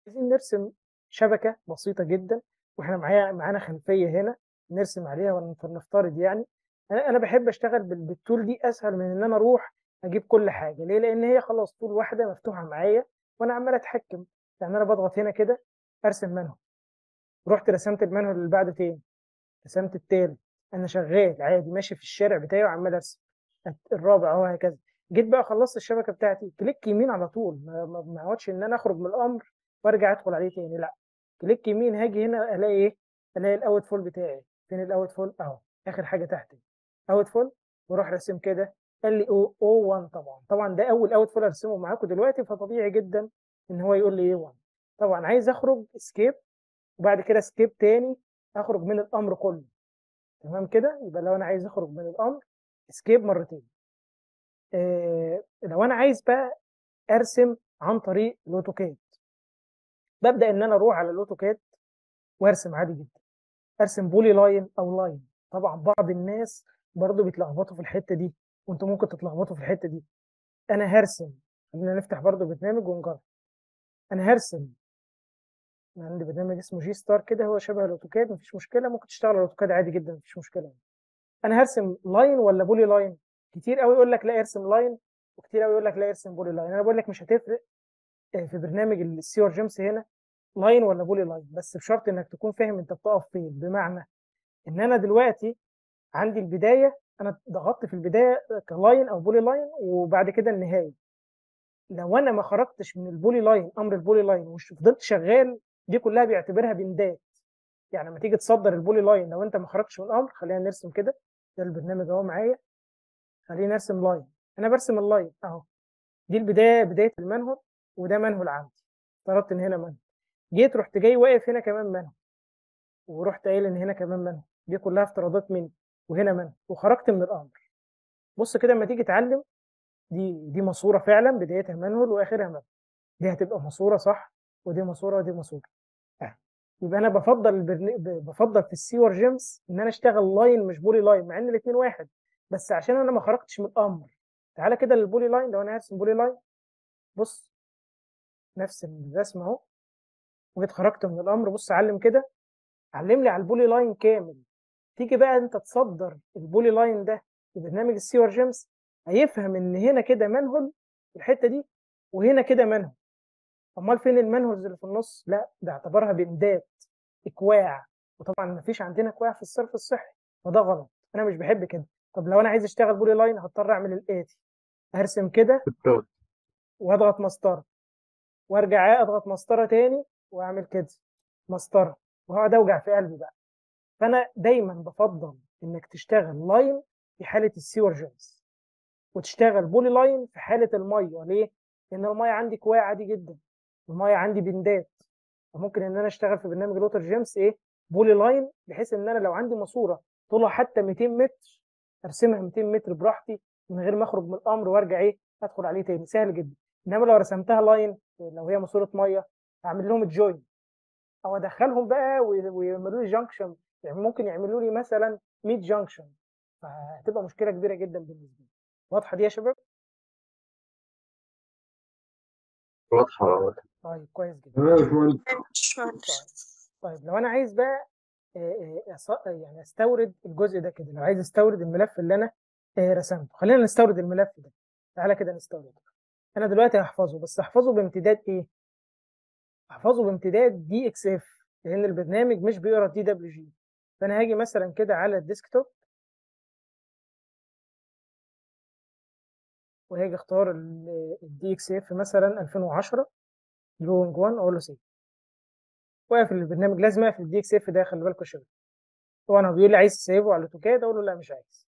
عايزين نرسم شبكة بسيطة جدًا، وإحنا معايا معانا خلفية هنا نرسم عليها ولنفترض يعني، أنا أنا باحب أشتغل بال بالtool دي أسهل من إن أنا أروح أجيب كل حاجة، ليه؟ لإن هي خلاص tool واحدة مفتوحة معايا وأنا عمّال أتحكم، يعني أنا باضغط هنا كده أرسم manhole رُحت رسمت الmanhole اللي بعده تاني، رسمت التالت، أنا شغال عادي ماشي في الشارع بتاعي وعمّال أرسم، الرابع وهكذا، جيت بقى خلّصت الشبكة بتاعتي كليك يمين على طول ما ما ما اقعدش إن أنا أخرج من الأمر وأرجع أدخل عليه تاني لأ، كليك يمين هاجي هنا ألاقي إيه، ألاقي الoutfall بتاعي، فين الoutfall أهو آخر حاجة تحت outfall وأروح راسم كده قال لي O O1 طبعًا، طبعًا ده أول outfall أرسمه معاكم دلوقتي فطبيعي جدًا إن هو يقول لي A1 طبعًا عايز أخرج escape وبعد كده escape تاني أخرج من الأمر كله، تمام كده؟ يبقى لو أنا عايز أخرج من الأمر escape مرتين. آآ لو أنا عايز بقى أرسم عن طريق الأوتوكاد بابدأ إن أنا أروح على الأوتوكاد وأرسم عادي جدًا، أرسم polyline أو line طبعًا بعض الناس برضه بيتلخبطوا في الحتة دي، وأنتم ممكن تتلخبطوا في الحتة دي، أنا هارسم خلينا نفتح برضه برنامج ونجرب، أنا هارسم عندي برنامج اسمه G-star كده هو شبه الأوتوكاد ما فيش مشكلة ممكن تشتغل على الأوتوكاد عادي جدًا ما فيش مشكلة، أنا هارسم line والّا polyline كتير أوي يقول لك لأ ارسم line وكتير أوي يقول لك لأ ارسم polyline أنا باقول لك مش هتفرق آآ في برنامج الSewer Gems هنا line والّا polyline بس بشرط إنك تكون فاهم أنت بتقف فين، بمعنى إن أنا دلوقتي عندي البداية أنا ضغطت في البداية كline أو polyline وبعد كده النهاية، لو أنا ما خرجتش من الpolyline أمر الpolyline وش فضلت شغال دي كلها بيعتبرها بندات، يعني أمّا تيجي تصدّر الpolyline لو أنت ما خرجتش من الأمر خلينا نرسم كده، ده البرنامج أهو معايا، خليني أرسم line أنا بارسم الline أهو، دي البداية بداية الmanhole وده manhole عندي، افترضت إن هنا manhole جيت رُحت جاي واقف هنا كمان manhole ورُحت قايل إن هنا كمان manhole دي كلها افتراضات مني، وهنا manhole وخرجت من الأمر، بُص كده أمّا تيجي تعلّم دي دي ماسورة فعلًا بدايتها manhole وآخرها manhole دي هتبقى ماسورة صح، ودي ماسورة ودي ماسورة، أهي يبقى أنا بافضّل البرن ب بافضّل في الSewer Gems إن أنا أشتغل line مش polyline مع إن الاتنين واحد، بس عشان أنا ما خرجتش من الأمر، تعالَ كده للpolyline لو أنا هارسم polyline بُص نفس الرسمة أهو، وجيت خرجت من الأمر بُص علّم كده، علّم لي على الpolyline كامل، تيجي بقى أنت تصدّر الpolyline ده في برنامج الSewer Gems هيفهم إن هنا كده manhole في الحتة دي وهنا كده manhole أمّال فين الmanholes اللي في النُص؟ لأ ده اعتبرها بندات، إكواع، وطبعًا ما فيش عندنا إكواع في الصرف الصحي، فده غلط، أنا مش باحب كده، طب لو أنا عايز أشتغل polyline هاضطر أعمل الآتي، أرسم كده وأضغط مسطرة، وأرجع أضغط مسطرة تاني وأعمل كده، مسطرة، وأقعد أوجع في قلبي بقى، فأنا دايمًا بافضّل إنك تشتغل line في حالة الSewer Gems وتشتغل polyline في حالة المَيّة ليه؟ لإن المَيّة عندي إكواع عادي جدًا، المَيّة عندي بندات، فممكن إن أنا أشتغل في برنامج الwater gems إيه polyline بحيث إن أنا لو عندي ماسورة طولها حتى 200 متر أرسمها 200 متر براحتي من غير ما أخرج من الأمر وأرجع إيه أدخل عليه تاني سهل جدًا، إنما لو رسمتها line لو هي ماسورة مَيّة هاعمل لهم join أو أدخّلهم بقى وي ويعملوا لي junction يعني ممكن يعملوا لي مثلًا 100 junction فهتبقى مشكلة كبيرة جدًا بالنسبة لي، واضحة دي يا شباب؟ واضحة آه واضحة. طيب كويس جدًا. تمام يا باشمهندس. يا باشمهندس. طيب، طيب لو أنا عايز بقى آآ آآ أص يعني أستورد الجزء ده كده، لو عايز أستورد الملف اللي أنا آآ رسمته، خلّينا نستورد الملف ده، تعالَ كده نستورده، أنا دلوقتي هاحفظه بس هاحفظه بامتداد إيه؟ هاحفظه بامتداد DXF لإن البرنامج مش بيقرا DWG فأنا هاجي مثلًا كده على الديسكتوب وهاجي أختار ال الDXF مثلًا 2010 drawing 1 أقول له save وأقفل البرنامج، لازم أقفل الDXF ده خلّي بالكم يا شباب، طبعًا هو بيقول لي عايز تسيفه على الأوتوكاد أقول له لأ مش عايز.